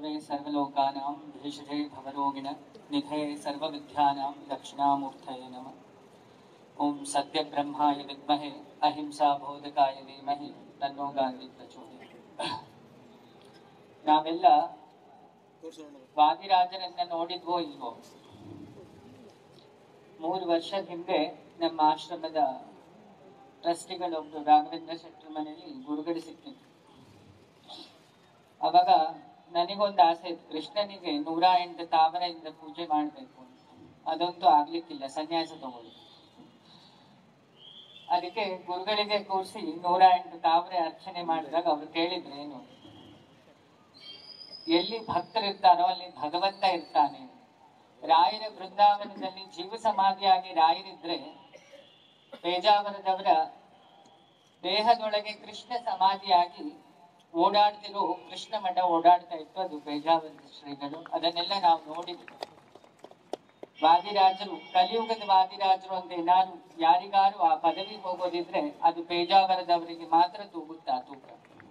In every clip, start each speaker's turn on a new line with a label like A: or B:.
A: गुरवे सर्वलोकानां भेषजे भवरोगिण निधये सर्वविद्यानां दक्षिणामूर्तये नमः ॐ सत्यब्रह्माय विद्महे अहिंसाಬೋಧಕಾಯ ಧೀಮಹಿ ತನ್ನೋ ಗಾಂಧಿ ಪ್ರಚೋದಯಾತ್ ನಾವೆಲ್ಲ ವಾದಿರಾಜರನ್ನ ನೋಡಿದ್ವೋ ಇಲ್ವೋ ಮೂರು ವರ್ಷದ ಹಿಂದೆ ನಮ್ಮ ಆಶ್ರಮದ ಟ್ರಸ್ಟಿಗಳೊಬ್ರು ರಾಘವೇಂದ್ರ ಶೆಟ್ಟರ್ ಮನೆಯಲ್ಲಿ ಗುರುಗಳು ಸಿಕ್ಕಿದ್ರು ಅವಾಗ ನನಗೊಂದು ಆಸೆ ಇತ್ತು ಕೃಷ್ಣನಿಗೆ ನೂರ ಎಂಟು ತಾವರೆಯಿಂದ ಪೂಜೆ ಮಾಡಬೇಕು ಅದಂತೂ ಆಗ್ಲಿಕ್ಕಿಲ್ಲ ಸನ್ಯಾಸ ತಗೊಳ್ಳಿ ಅದಕ್ಕೆ ಗುರುಗಳಿಗೆ ಕೂರಿಸಿ ನೂರ ಎಂಟು ತಾವರೆ ಅರ್ಚನೆ ಮಾಡಿದಾಗ ಅವ್ರು ಕೇಳಿದ್ರು ಏನು ಎಲ್ಲಿ ಭಕ್ತರಿರ್ತಾರೋ ಅಲ್ಲಿ ಭಗವಂತ ಇರ್ತಾನೆ ರಾಯರ ಬೃಂದಾವನದಲ್ಲಿ ಜೀವ ಸಮಾಧಿಯಾಗಿ ರಾಯರಿದ್ರೆ ಪೇಜಾವರದವರ ದೇಹದೊಳಗೆ ಕೃಷ್ಣ ಸಮಾಧಿಯಾಗಿ ಓಡಾಡ್ತಿರೋ ಕೃಷ್ಣ ಮಠ ಓಡಾಡ್ತಾ ಇತ್ತು ಅದು ಪೇಜಾವರದ ಶ್ರೀಗಳು ಅದನ್ನೆಲ್ಲ ನಾವು ನೋಡಿದ್ವಿ ವಾದಿರಾಜರು ಕಲಿಯುಗದ ವಾದಿರಾಜರು ಅಂತ ಏನಾದ್ರು ಯಾರಿಗಾರು ಆ ಪದವಿ ಹೋಗೋದಿದ್ರೆ ಅದು ಪೇಜಾವರದವರಿಗೆ ಮಾತ್ರ ತೂಗುತ್ತಾ ತೂಕ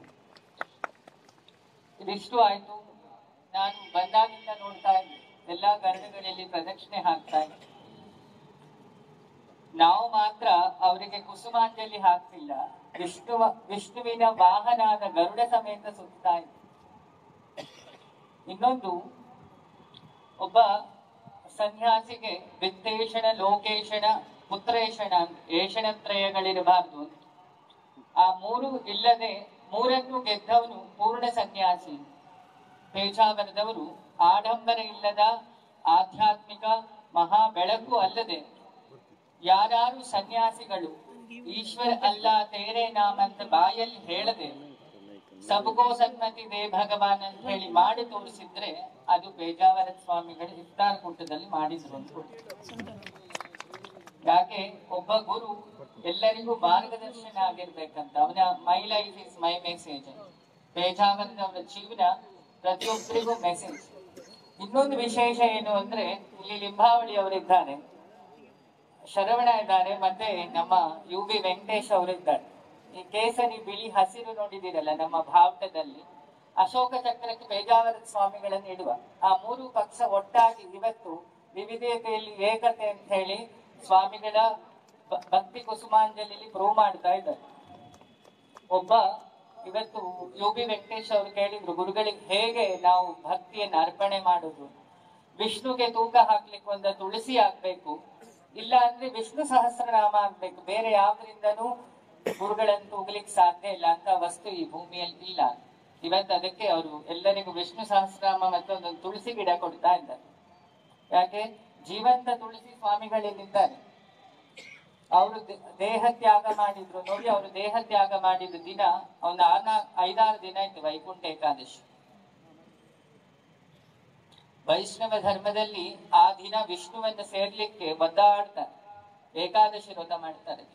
A: ಇದಿಷ್ಟು ಆಯ್ತು ನಾನು ಬಂದಾಗಿಂದ ನೋಡ್ತಾ ಇದ್ದೆ ಎಲ್ಲಾ ಗರ್ಭಗಳಲ್ಲಿ ಪ್ರದಕ್ಷಿಣೆ ಹಾಕ್ತಾ ಇದ್ದೆ ನಾವು ಮಾತ್ರ ಅವರಿಗೆ ಕುಸುಮಾಂಜಲಿ ಹಾಕ್ತಿಲ್ಲ ವಿಷ್ಣುವ ವಿಷ್ಣುವಿನ ವಾಹನಾದ ಗರುಡ ಸಮೇತ ಸುತ್ತಾ ಇದ್ದೆ ಇನ್ನೊಂದು ಒಬ್ಬ ಸನ್ಯಾಸಿಗೆ ವಿತ್ತೇಷಣ ಲೋಕೇಶಣ ಪುತ್ರೇಷಣ ಏಷಣತ್ರಯಗಳಿರಬಾರ್ದು ಅಂತ ಆ ಮೂರು ಇಲ್ಲದೆ ಮೂರನ್ನು ಗೆದ್ದವನು ಪೂರ್ಣ ಸನ್ಯಾಸಿ ಪೇಜಾವರದವರು ಆಡಂಬರ ಇಲ್ಲದ ಆಧ್ಯಾತ್ಮಿಕ ಮಹಾ ಬೆಳಕು ಅಲ್ಲದೆ ಯಾರು ಸನ್ಯಾಸಿಗಳು ಈಶ್ವರ ಅಲ್ಲ ತೇರೆ ನಾಮ್ ಅಂತ ಬಾಯಲ್ಲಿ ಹೇಳದೆ ಸಬಗೋ ಸನ್ಮತಿ ದೇ ಭಗವಾನ್ ಅಂತ ಹೇಳಿ ಮಾಡಿ ತೋರಿಸಿದ್ರೆ ಅದು ಪೇಜಾವರ ಸ್ವಾಮಿಗಳು ಇಫ್ತಾರ್ ಕೂಟದಲ್ಲಿ ಮಾಡಿದ್ರು ಅಂತ ಯಾಕೆ ಒಬ್ಬ ಗುರು ಎಲ್ಲರಿಗೂ ಮಾರ್ಗದರ್ಶನ ಆಗಿರ್ಬೇಕಂತ ಅವನ my life is my message ಪೇಜಾವರದವರ ಜೀವನ ಪ್ರತಿಯೊಬ್ಬರಿಗೂ ಮೆಸೇಜ್ ಇನ್ನೊಂದು ವಿಶೇಷ ಏನು ಅಂದ್ರೆ ಇಲ್ಲಿ ಲಿಂಬಾವಳಿ ಅವರಿದ್ದಾರೆ ಶರವಣ ಇದ್ದಾರೆ ಮತ್ತೆ ನಮ್ಮ ಯು ಬಿ ವೆಂಕಟೇಶ್ ಅವರಿದ್ದಾರೆ ಈ ಕೇಸರಿ ಬಿಳಿ ಹಸಿರು ನೋಡಿದಿರಲ್ಲ ನಮ್ಮ ಭಾರತದಲ್ಲಿ ಅಶೋಕ ಚಕ್ರಕ್ಕೆ ಪೇಜಾವರ ಸ್ವಾಮಿಗಳನ್ನು ಇಡುವ ಆ ಮೂರು ಪಕ್ಷ ಒಟ್ಟಾಗಿ ಇವತ್ತು ವಿವಿಧತೆಯಲ್ಲಿ ಏಕತೆ ಅಂತ ಹೇಳಿ ಸ್ವಾಮಿಗಳ ಭ- ಭಕ್ತಿ ಕುಸುಮಾಂಜಲಿ ಪ್ರೂವ್ ಮಾಡ್ತಾ ಇದ್ದಾರೆ ಒಬ್ಬ ಇವತ್ತು ಯು ಬಿ ವೆಂಕಟೇಶ್ ಅವರು ಕೇಳಿದ್ರು ಗುರುಗಳಿಗೆ ಹೇಗೆ ನಾವು ಭಕ್ತಿಯನ್ನು ಅರ್ಪಣೆ ಮಾಡುದು ವಿಷ್ಣುಗೆ ತೂಕ ಹಾಕ್ಲಿಕ್ಕೆ ಒಂದು ತುಳಸಿ ಆಗ್ಬೇಕು ಇಲ್ಲ ಅಂದ್ರೆ ವಿಷ್ಣು ಸಹಸ್ರನಾಮ ಆಗ್ಬೇಕು ಬೇರೆ ಯಾವ್ದ್ರಿಂದನೂ ಗುರುಗಳನ್ನು ತೂಗಲಿಕ್ಕೆ ಸಾಧ್ಯ ಇಲ್ಲ ಅಂತ ವಸ್ತು ಈ ಭೂಮಿಯಲ್ಲಿ ಇಲ್ಲ ಇವತ್ತು ಅದಕ್ಕೆ ಅವರು ಎಲ್ಲರಿಗೂ ವಿಷ್ಣು ಸಹಸ್ರನಾಮ ಮತ್ತು ಒಂದು ತುಳಸಿ ಗಿಡ ಕೊಡ್ತಾ ಇದ್ದಾರೆ ಯಾಕೆ ಜೀವಂತ ತುಳಸಿ ಸ್ವಾಮಿಗಳೇನಿದ್ದಾರೆ ಅವರು ದೇಹ ತ್ಯಾಗ ಮಾಡಿದ್ರು ನೋಡಿ ಅವರು ದೇಹ ತ್ಯಾಗ ಮಾಡಿದ ದಿನ ಒಂದು ಆರ್ನ ಐದಾರು ದಿನ ಇತ್ತು ವೈಕುಂಠ ಏಕಾದಶಿ ವೈಷ್ಣವ ಧರ್ಮದಲ್ಲಿ ಆ ದಿನ ವಿಷ್ಣುವನ್ನು ಸೇರ್ಲಿಕ್ಕೆ ಒದ್ದಾಡ್ತಾರೆ ಏಕಾದಶಿ ವ್ರತ ಮಾಡ್ತಾರೆ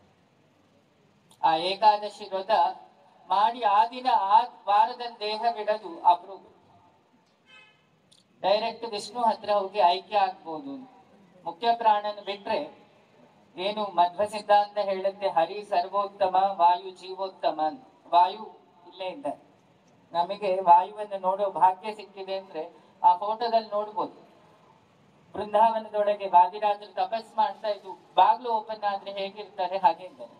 A: ಆ ಏಕಾದಶಿ ವ್ರತ ಮಾಡಿ ಆ ದಿನ ಆ ವಾರದಲ್ಲಿ ದೇಹ ಬಿಡೋದು ಅಪರೂಪ ಡೈರೆಕ್ಟ್ ವಿಷ್ಣು ಹತ್ರ ಹೋಗಿ ಐಕ್ಯ ಆಗ್ಬೋದು ಮುಖ್ಯ ಪ್ರಾಣನ ಬಿಟ್ರೆ ಏನು ಮಧ್ವ ಸಿದ್ಧಾಂತ ಹೇಳುತ್ತೆ ಹರಿ ಸರ್ವೋತ್ತಮ ವಾಯು ಜೀವೋತ್ತಮ ಅಂತ. ವಾಯು ಇಲ್ಲೇ ಇದ್ದಾರೆ ನಮಗೆ ವಾಯುವನ್ನು ನೋಡೋ ಭಾಗ್ಯ ಸಿಕ್ಕಿದೆ ಅಂದ್ರೆ ಆ ಫೋಟೋದಲ್ಲಿ ನೋಡ್ಬೋದು ಬೃಂದಾವನದೊಳಗೆ ವಾದಿರಾಜರು ತಪಸ್ ಮಾಡ್ತಾ ಇದ್ದು ಬಾಗ್ಲು ಓಪನ್ ಆದ್ರೆ ಹೇಗಿರ್ತಾರೆ ಹಾಗೆ ಇದ್ದಾರೆ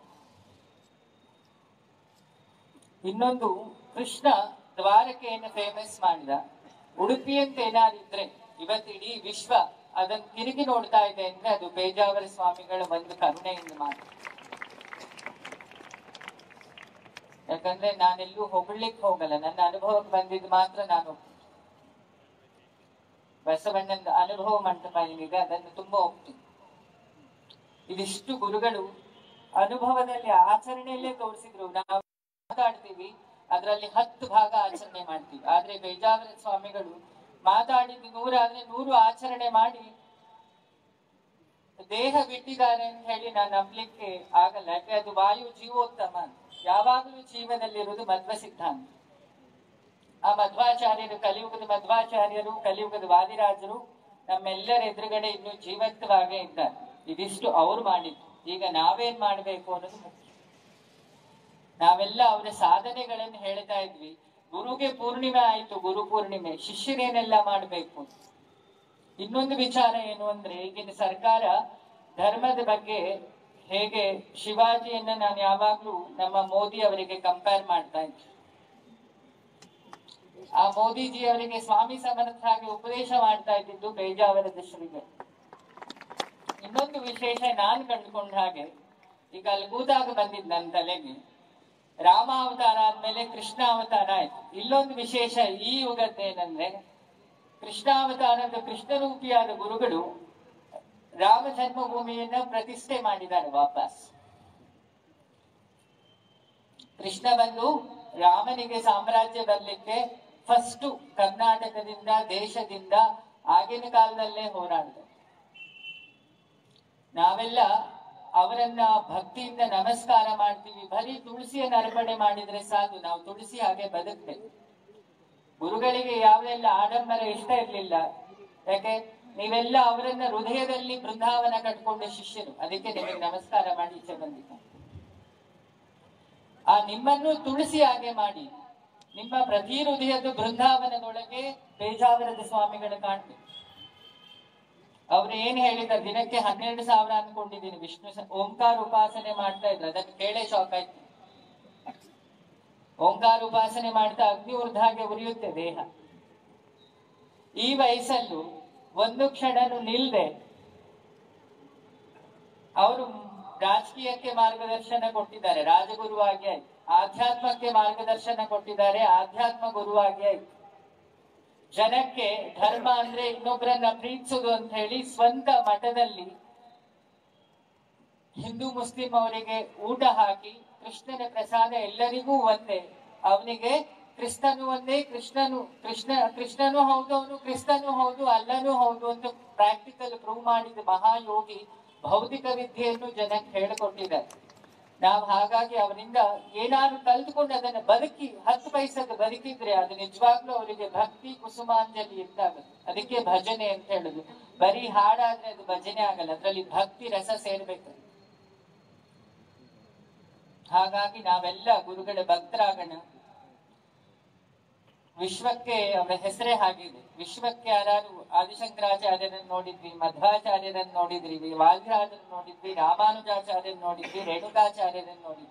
A: ಇನ್ನೊಂದು ಕೃಷ್ಣ ದ್ವಾರಕೆಯನ್ನು ಫೇಮಸ್ ಮಾಡಿದ ಉಡುಪಿ ಅಂತ ಏನಾರಿದ್ರೆ ಇವತ್ತು ಇಡೀ ವಿಶ್ವ ಅದನ್ನ ತಿರುಗಿ ನೋಡ್ತಾ ಇದೆ ಅಂದ್ರೆ ಅದು ಪೇಜಾವರ ಸ್ವಾಮಿಗಳ ಒಂದು ಕರುಣೆಯಿಂದ ಮಾತ್ರ ಯಾಕಂದ್ರೆ ನಾನೆಲ್ಲೂ ಹೊಗಳ್ಲಿಕ್ಕೆ ಹೋಗಲ್ಲ ನನ್ನ ಅನುಭವಕ್ಕೆ ಬಂದಿದ್ದು ಮಾತ್ರ ನಾನು ಬಸವಣ್ಣನ ಅನುಭವ ಮಂಟಪ ಏನಿದೆ ಅದನ್ನು ತುಂಬಾ ಹೋಗ್ತೀನಿ ಇದಿಷ್ಟು ಗುರುಗಳು ಅನುಭವದಲ್ಲಿ ಆಚರಣೆಯಲ್ಲೇ ತೋರಿಸಿದ್ರು ನಾವು ಮಾತಾಡ್ತೀವಿ ಅದರಲ್ಲಿ ಹತ್ತು ಭಾಗ ಆಚರಣೆ ಮಾಡ್ತೀವಿ ಆದ್ರೆ ಬೇಜಾವರ ಸ್ವಾಮಿಗಳು ಮಾತಾಡಿದ್ದು ನೂರಾದ್ರೆ ನೂರು ಆಚರಣೆ ಮಾಡಿ ದೇಹ ಬಿಟ್ಟಿದ್ದಾರೆ ಅಂತ ಹೇಳಿ ನಾನು ನಂಬಲಿಕ್ಕೆ ಆಗಲ್ಲ ಯಾಕೆ ಅದು ವಾಯು ಜೀವೋತ್ತಮ ಅಂತ. ಯಾವಾಗಲೂ ಜೀವನದಲ್ಲಿರುವುದು ಮಧ್ವ ಸಿದ್ಧಾಂತ ಆ ಮಧ್ವಾಚಾರ್ಯರು ಕಲಿಯುಗದ ಮಧ್ವಾಚಾರ್ಯರು ಕಲಿಯುಗದ ವಾದಿರಾಜರು ನಮ್ಮೆಲ್ಲರ ಎದುರುಗಡೆ ಇನ್ನು ಜೀವಂತವಾಗೇ ಇದ್ದಾರೆ ಇದಿಷ್ಟು ಅವ್ರು ಮಾಡಿದ್ದು ಈಗ ನಾವೇನ್ ಮಾಡ್ಬೇಕು ಅನ್ನೋದು ಮುಖ್ಯ ನಾವೆಲ್ಲ ಅವರ ಸಾಧನೆಗಳನ್ನು ಹೇಳ್ತಾ ಇದ್ವಿ ಗುರುಗೆ ಪೂರ್ಣಿಮೆ ಆಯ್ತು ಗುರು ಪೂರ್ಣಿಮೆ ಶಿಷ್ಯರೇನೆಲ್ಲ ಮಾಡಬೇಕು ಇನ್ನೊಂದು ವಿಚಾರ ಏನು ಅಂದ್ರೆ ಈಗಿನ ಸರ್ಕಾರ ಧರ್ಮದ ಬಗ್ಗೆ ಹೇಗೆ ಶಿವಾಜಿಯನ್ನ ನಾನು ಯಾವಾಗ್ಲೂ ನಮ್ಮ ಮೋದಿ ಅವರಿಗೆ ಕಂಪೇರ್ ಮಾಡ್ತಾ ಇದ್ದೆ ಆ ಮೋದಿಜಿ ಅವರಿಗೆ ಸ್ವಾಮಿ ಸಮರ್ಥ ಆಗಿ ಉಪದೇಶ ಮಾಡ್ತಾ ಇದ್ದಿದ್ದು ಬೇಜಾವರದ ಶ್ರೀಗಳು ಇನ್ನೊಂದು ವಿಶೇಷ ನಾನು ಕಂಡುಕೊಂಡ ಹಾಗೆ ಈಗ ಅಲ್ಲಿ ಕೂತಾಗ ಬಂದಿದ್ ನನ್ನ ತಲೆಗೆ ರಾಮ ಅವತಾರ ಆದ್ಮೇಲೆ ಕೃಷ್ಣ ಅವತಾರ ಆಯ್ತು ಇಲ್ಲೊಂದು ವಿಶೇಷ ಈ ಯುಗದ್ದೇನೆಂದ್ರೆ ಕೃಷ್ಣಾವತಾರದ ಕೃಷ್ಣರೂಪಿಯಾದ ಗುರುಗಳು ರಾಮ ಜನ್ಮಭೂಮಿಯನ್ನ ಪ್ರತಿಷ್ಠೆ ಮಾಡಿದ್ದಾರೆ ವಾಪಸ್ ಕೃಷ್ಣ ಬಂದು ರಾಮನಿಗೆ ಸಾಮ್ರಾಜ್ಯ ಬರ್ಲಿಕ್ಕೆ ಫಸ್ಟ್ ಕರ್ನಾಟಕದಿಂದ ದೇಶದಿಂದ ಆಗಿನ ಕಾಲದಲ್ಲೇ ಹೋರಾಡಿದ ನಾವೆಲ್ಲ ಅವರನ್ನ ಭಕ್ತಿಯಿಂದ ನಮಸ್ಕಾರ ಮಾಡ್ತೀವಿ ಬರೀ ತುಳಸಿಯನ್ನು ಅರ್ಪಣೆ ಮಾಡಿದ್ರೆ ಸಾಕು ನಾವು ತುಳಸಿ ಹಾಗೆ ಬದುಕ್ಬೇಕು ಗುರುಗಳಿಗೆ ಯಾವೆಲ್ಲ ಆಡಂಬರ ಇಷ್ಟ ಇರ್ಲಿಲ್ಲ ಯಾಕೆ ನೀವೆಲ್ಲ ಅವರನ್ನ ಹೃದಯದಲ್ಲಿ ಬೃಂದಾವನ ಕಟ್ಕೊಂಡ ಶಿಷ್ಯರು ಅದಕ್ಕೆ ನಿಮಗೆ ನಮಸ್ಕಾರ ಮಾಡಿ ಈಚೆ ಬಂದಿದ್ದ ಆ ನಿಮ್ಮನ್ನು ತುಳಸಿ ಹಾಗೆ ಮಾಡಿ ನಿಮ್ಮ ಪ್ರತಿ ಹೃದಯದ ಬೃಂದಾವನದೊಳಗೆ ಬೇಜಾವರದ ಸ್ವಾಮಿಗಳು ಕಾಣ್ಬೇಕು ಅವ್ರು ಏನ್ ಹೇಳಿದ ದಿನಕ್ಕೆ ಹನ್ನೆರಡು ಸಾವಿರ ಅನ್ಕೊಂಡಿದ್ದೀನಿ ವಿಷ್ಣು ಸ- ಓಂಕಾರ ಉಪಾಸನೆ ಮಾಡ್ತಾ ಇದ್ರು ಅದಕ್ಕೆ ಕೇಳೇ ಶಾಕ್ ಆಯ್ತು ಓಂಕಾರ ಉಪಾಸನೆ ಮಾಡ್ತಾ ಅಗ್ನಿ ಉರ್ಧ ಹಾಗೆ ಉರಿಯುತ್ತೆ ದೇಹ ಈ ವಯಸ್ಸಲ್ಲೂ ಒಂದು ಕ್ಷಣನು ನಿಲ್ದೆ ಅವರು ರಾಜಕೀಯಕ್ಕೆ ಮಾರ್ಗದರ್ಶನ ಕೊಟ್ಟಿದ್ದಾರೆ ರಾಜಗುರುವಾಗಿ ಆಯ್ತು ಆಧ್ಯಾತ್ಮಕ್ಕೆ ಮಾರ್ಗದರ್ಶನ ಕೊಟ್ಟಿದ್ದಾರೆ ಆಧ್ಯಾತ್ಮ ಗುರುವಾಗಿ ಆಯ್ತು ಜನಕ್ಕೆ ಧರ್ಮ ಅಂದ್ರೆ ಇನ್ನೊಬ್ಬರನ್ನ ಪ್ರೀತಿಸುದು ಅಂತ ಹೇಳಿ ಸ್ವಂತ ಮಠದಲ್ಲಿ ಹಿಂದೂ ಮುಸ್ಲಿಂ ಅವರಿಗೆ ಊಟ ಹಾಕಿ ಕೃಷ್ಣನ ಪ್ರಸಾದ ಎಲ್ಲರಿಗೂ ಒಂದೇ ಅವನಿಗೆ ಕ್ರಿಸ್ತನು ಒಂದೇ ಕೃಷ್ಣನು ಕೃಷ್ಣ ಕೃಷ್ಣನು ಹೌದು ಅವನು ಕ್ರಿಸ್ತನು ಹೌದು ಅಲ್ಲನೂ ಹೌದು ಅಂತ ಪ್ರಾಕ್ಟಿಕಲ್ ಪ್ರೂವ್ ಮಾಡಿದ ಮಹಾಯೋಗಿ ಭೌತಿಕ ವಿದ್ಯೆಯನ್ನು ಜನಕ್ಕೆ ಹೇಳಿಕೊಟ್ಟಿದ್ದಾರೆ ನಾವು ಹಾಗಾಗಿ ಅವರಿಂದ ಏನಾದ್ರು ಕಲ್ತ್ಕೊಂಡು ಅದನ್ನ ಬದುಕಿ ಹತ್ತು ಪೈಸದ ಬದುಕಿದ್ರೆ ಅದು ನಿಜವಾಗ್ಲೂ ಅವರಿಗೆ ಭಕ್ತಿ ಕುಸುಮಾಂಜಲಿ ಇದ್ದಾಗುತ್ತೆ ಅದಕ್ಕೆ ಭಜನೆ ಅಂತ ಹೇಳುದು ಬರೀ ಹಾಡಾದ್ರೆ ಅದು ಭಜನೆ ಆಗಲ್ಲ ಅದ್ರಲ್ಲಿ ಭಕ್ತಿ ರಸ ಸೇರ್ಬೇಕು ಹಾಗಾಗಿ ನಾವೆಲ್ಲ ಗುರುಗಳ ಭಕ್ತರಾಗೋಣ ವಿಶ್ವಕ್ಕೆ ಅವರ ಹೆಸರೇ ಹಾಗಿದೆ ವಿಶ್ವಕ್ಕೆ ಯಾರು ಆದಿಶಂಕರಾಚಾರ್ಯರನ್ನು ನೋಡಿದ್ವಿ ಮಧ್ವಾಚಾರ್ಯರನ್ನು ನೋಡಿದ್ರಿ ವಾದಿರಾಜರನ್ನು ನೋಡಿದ್ವಿ ರಾಮಾನುಜಾಚಾರ್ಯರನ್ನು ನೋಡಿದ್ವಿ ರೇಣುಕಾಚಾರ್ಯರನ್ನು ನೋಡಿದ್ವಿ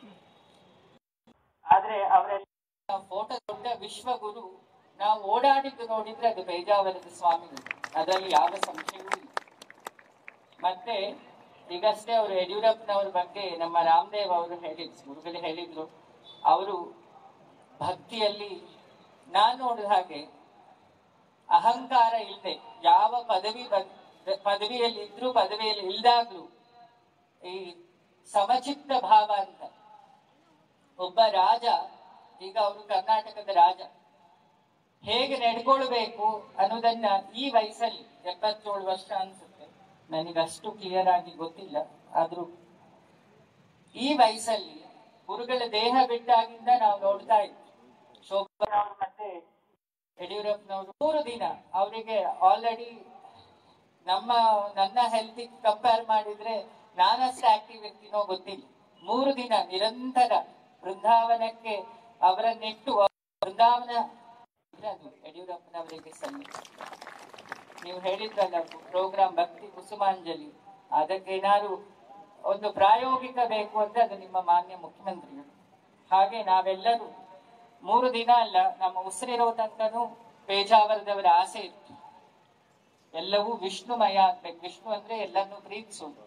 A: ಆದ್ರೆ ಅವರೆಲ್ಲ ಫೋಟೋ ದೊಡ್ಡ ವಿಶ್ವಗುರು ನಾವು ಓಡಾಡಿದ್ದು ನೋಡಿದ್ರೆ ಅದು ಬೇಜಾವರದ ಸ್ವಾಮಿಗಳು ಅದರಲ್ಲಿ ಯಾವ ಸಂಶಯವೂ ಇಲ್ಲ ಮತ್ತೆ ಈಗಷ್ಟೇ ಅವರು ಯಡಿಯೂರಪ್ಪನವ್ರ ಬಗ್ಗೆ ನಮ್ಮ ರಾಮದೇವ್ ಅವರು ಹೇಳಿದ್ರು ಗುರುಗಳು ಹೇಳಿದ್ರು ಅವರು ಭಕ್ತಿಯಲ್ಲಿ ನಾನ್ ನೋಡಿದ ಹಾಗೆ ಅಹಂಕಾರ ಇಲ್ಲದೆ ಯಾವ ಪದವಿ ಬ- ಪದವಿಯಲ್ಲಿ ಇದ್ರೂ ಪದವಿಯಲ್ಲಿ ಇಲ್ದಾಗ್ಲೂ ಈ ಸಮಚಿತ್ತ ಭಾವ ಅಂತ ಒಬ್ಬ ರಾಜ ಈಗ ಅವರು ಕರ್ನಾಟಕದ ರಾಜ ಹೇಗೆ ನಡ್ಕೊಳ್ಬೇಕು ಅನ್ನೋದನ್ನ ಈ ವಯಸ್ಸಲ್ಲಿ ಎಪ್ಪತ್ತೇಳು ವರ್ಷ ಅನ್ಸುತ್ತೆ ನನಗಷ್ಟು ಕ್ಲಿಯರ್ ಆಗಿ ಗೊತ್ತಿಲ್ಲ ಆದ್ರೂ ಈ ವಯಸ್ಸಲ್ಲಿ ಗುರುಗಳ ದೇಹ ಬಿಟ್ಟಾಗಿಂದ ನಾವು ನೋಡ್ತಾ ಇದ್ವಿ ಶೋಭನವ್ರು ಮತ್ತೆ ಯಡಿಯೂರಪ್ಪನವರು ಮೂರು ದಿನ ಅವರಿಗೆ ಆಲ್ರೆಡಿ ನಮ್ಮ ನನ್ನ ಹೆಲ್ತ್ ಕಂಪೇರ್ ಮಾಡಿದ್ರೆ ನಾನಷ್ಟು ಆಕ್ಟಿವ್ ಇರ್ತೀನೋ ಗೊತ್ತಿಲ್ಲ ಮೂರು ದಿನ ನಿರಂತರ ಬೃಂದಾವನಕ್ಕೆ ಅವರನ್ನಿಟ್ಟು ಬೃಂದಾವನ ಅಂದ್ರೆ ಅದು ಯಡಿಯೂರಪ್ಪನವರಿಗೆ ಸಲ್ಲಿ ನೀವು ಹೇಳಿದ್ರಲ್ಲ ಪ್ರೋಗ್ರಾಮ್ ಭಕ್ತಿ ಕುಸುಮಾಂಜಲಿ ಅದಕ್ಕೆ ಏನಾದ್ರು ಒಂದು ಪ್ರಾಯೋಗಿಕ ಬೇಕು ಅಂದ್ರೆ ಅದು ನಿಮ್ಮ ಮಾನ್ಯ ಮುಖ್ಯಮಂತ್ರಿಗಳು ಹಾಗೆ ನಾವೆಲ್ಲರೂ ಮೂರು ದಿನ ಅಲ್ಲ ನಮ್ಮ ಉಸಿರಿರೋ ತನಕನೂ ಪೇಜಾವರದವರ ಆಸೆ ಇತ್ತು ಎಲ್ಲವೂ ವಿಷ್ಣುಮಯ ಆಗ್ಬೇಕು ವಿಷ್ಣು ಅಂದ್ರೆ ಎಲ್ಲರನ್ನೂ ಪ್ರೀತಿಸೋದು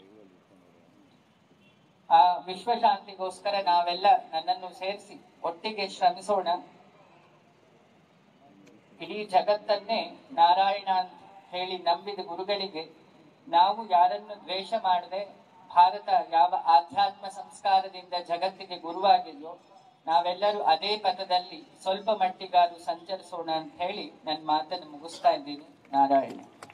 A: ಆ ವಿಶ್ವಶಾಂತಿಗೋಸ್ಕರ ನಾವೆಲ್ಲ ನನ್ನನ್ನು ಸೇರಿಸಿ ಒಟ್ಟಿಗೆ ಶ್ರಮಿಸೋಣ ಇಡೀ ಜಗತ್ತನ್ನೇ ನಾರಾಯಣ ಅಂತ ಹೇಳಿ ನಂಬಿದ ಗುರುಗಳಿಗೆ ನಾವು ಯಾರನ್ನು ದ್ವೇಷ ಮಾಡದೆ ಭಾರತ ಯಾವ ಆಧ್ಯಾತ್ಮ ಸಂಸ್ಕಾರದಿಂದ ಜಗತ್ತಿಗೆ ಗುರುವಾಗಿದೆಯೋ ನಾವೆಲ್ಲರೂ ಅದೇ ಪಥದಲ್ಲಿ ಸ್ವಲ್ಪ ಮಟ್ಟಿಗಾದ್ರೂ ಸಂಚರಿಸೋಣ ಅಂತ ಹೇಳಿ ನನ್ನ ಮಾತನ್ನು ಮುಗಿಸ್ತಾ ಇದ್ದೀನಿ ನಾರಾಯಣ